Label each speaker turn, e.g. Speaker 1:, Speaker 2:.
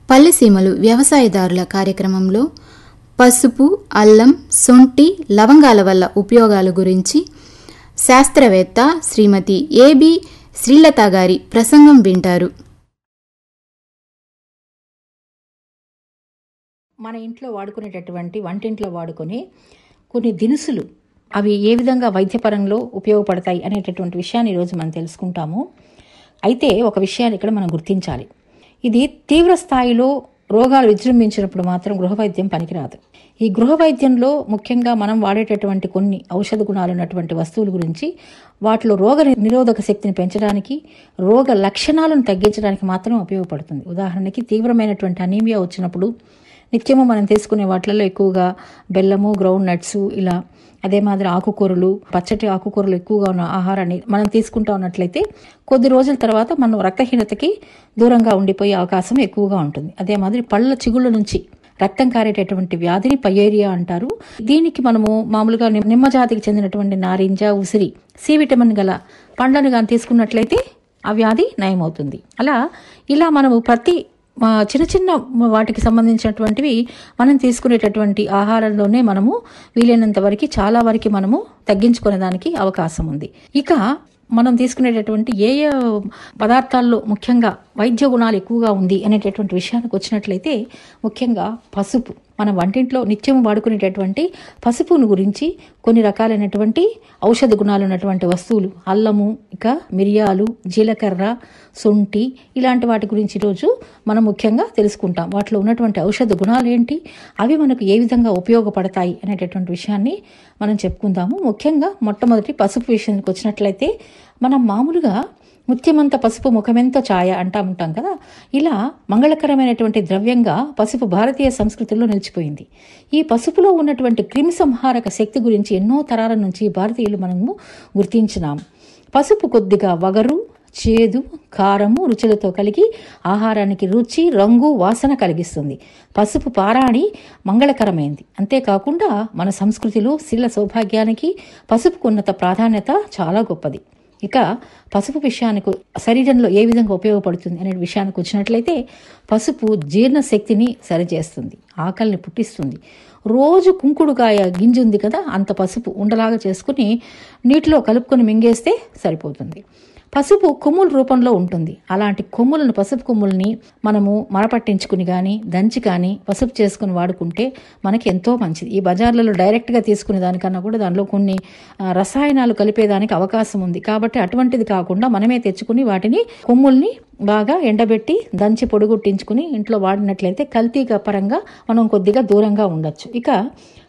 Speaker 1: పల్లెసీమలు వ్యవసాయదారుల కార్యక్రమంలో పసుపు అల్లం సొంటి లవంగాల వల్ల ఉపయోగాల గురించి శాస్త్రవేత్త శ్రీమతి ఏబి శ్రీలత గారి ప్రసంగం వింటారు
Speaker 2: మన ఇంట్లో వాడుకునేటటువంటి వంటింట్లో వాడుకునే కొన్ని దినుసులు అవి ఏ విధంగా వైద్యపరంలో ఉపయోగపడతాయి అనేటటువంటి విషయాన్ని ఈరోజు మనం తెలుసుకుంటాము అయితే ఒక విషయాన్ని ఇక్కడ మనం గుర్తించాలి ఇది తీవ్ర స్థాయిలో రోగాలు విజృంభించినప్పుడు మాత్రం గృహ వైద్యం పనికిరాదు ఈ గృహ వైద్యంలో ముఖ్యంగా మనం వాడేటటువంటి కొన్ని ఔషధ గుణాలు ఉన్నటువంటి వస్తువుల గురించి వాటిలో రోగ నిరోధక శక్తిని పెంచడానికి రోగ లక్షణాలను తగ్గించడానికి మాత్రం ఉపయోగపడుతుంది ఉదాహరణకి తీవ్రమైనటువంటి అనీమియా వచ్చినప్పుడు నిత్యము మనం తీసుకునే వాటిలలో ఎక్కువగా బెల్లము గ్రౌండ్ నట్స్ ఇలా అదే మాదిరి ఆకుకూరలు పచ్చటి ఆకుకూరలు ఎక్కువగా ఉన్న ఆహారాన్ని మనం తీసుకుంటా ఉన్నట్లయితే కొద్ది రోజుల తర్వాత మనం రక్తహీనతకి దూరంగా ఉండిపోయే అవకాశం ఎక్కువగా ఉంటుంది అదే మాదిరి పళ్ళ చిగుళ్ళ నుంచి రక్తం కారేటటువంటి వ్యాధిని పయేరియా అంటారు దీనికి మనము మామూలుగా నిమ్- నిమ్మ జాతికి చెందినటువంటి నారింజ ఉసిరి సి విటమిన్ గల పండ్లను కానీ తీసుకున్నట్లయితే ఆ వ్యాధి నయమవుతుంది అలా ఇలా మనము ప్రతి మా చిన్న చిన్న వాటికి సంబంధించినటువంటివి మనం తీసుకునేటటువంటి ఆహారంలోనే మనము వీలైనంత వరకు చాలా వరకు మనము తగ్గించుకునే దానికి అవకాశం ఉంది ఇక మనం తీసుకునేటటువంటి ఏ ఏ పదార్థాల్లో ముఖ్యంగా వైద్య గుణాలు ఎక్కువగా ఉంది అనేటటువంటి విషయానికి వచ్చినట్లయితే ముఖ్యంగా పసుపు మన వంటింట్లో నిత్యం వాడుకునేటటువంటి పసుపును గురించి కొన్ని రకాలైనటువంటి ఔషధ గుణాలు ఉన్నటువంటి వస్తువులు అల్లము ఇక మిరియాలు జీలకర్ర శొంఠి ఇలాంటి వాటి గురించి ఈరోజు మనం ముఖ్యంగా తెలుసుకుంటాం వాటిలో ఉన్నటువంటి ఔషధ గుణాలు ఏంటి అవి మనకు ఏ విధంగా ఉపయోగపడతాయి అనేటటువంటి విషయాన్ని మనం చెప్పుకుందాము ముఖ్యంగా మొట్టమొదటి పసుపు విషయానికి వచ్చినట్లయితే మనం మామూలుగా ముత్యమంత పసుపు ముఖమెంతో ఛాయ అంటా ఉంటాం కదా ఇలా మంగళకరమైనటువంటి ద్రవ్యంగా పసుపు భారతీయ సంస్కృతిలో నిలిచిపోయింది ఈ పసుపులో ఉన్నటువంటి క్రిమి సంహారక శక్తి గురించి ఎన్నో తరాల నుంచి భారతీయులు మనము గుర్తించినాం పసుపు కొద్దిగా వగరు చేదు కారము రుచులతో కలిగి ఆహారానికి రుచి రంగు వాసన కలిగిస్తుంది పసుపు పారాణి మంగళకరమైంది అంతేకాకుండా మన సంస్కృతిలో శీల సౌభాగ్యానికి పసుపుకు ఉన్నత ప్రాధాన్యత చాలా గొప్పది ఇక పసుపు విషయానికి శరీరంలో ఏ విధంగా ఉపయోగపడుతుంది అనే విషయానికి వచ్చినట్లయితే పసుపు జీర్ణశక్తిని సరిచేస్తుంది ఆకలిని పుట్టిస్తుంది రోజు కుంకుడుకాయ గింజ ఉంది కదా అంత పసుపు ఉండలాగా చేసుకుని నీటిలో కలుపుకొని మింగేస్తే సరిపోతుంది పసుపు కొమ్ముల రూపంలో ఉంటుంది అలాంటి కొమ్ములను పసుపు కొమ్ముల్ని మనము మరపట్టించుకుని కానీ దంచి కానీ పసుపు చేసుకుని వాడుకుంటే మనకి ఎంతో మంచిది ఈ బజార్లలో డైరెక్ట్గా తీసుకునే దానికన్నా కూడా దానిలో కొన్ని ఆ, రసాయనాలు కలిపేదానికి అవకాశం ఉంది కాబట్టి అటువంటిది కాకుండా మనమే తెచ్చుకుని వాటిని కొమ్ముల్ని బాగా ఎండబెట్టి దంచి పొడుగుట్టించుకుని ఇంట్లో వాడినట్లయితే కల్తీ పరంగా మనం కొద్దిగా దూరంగా ఉండొచ్చు ఇక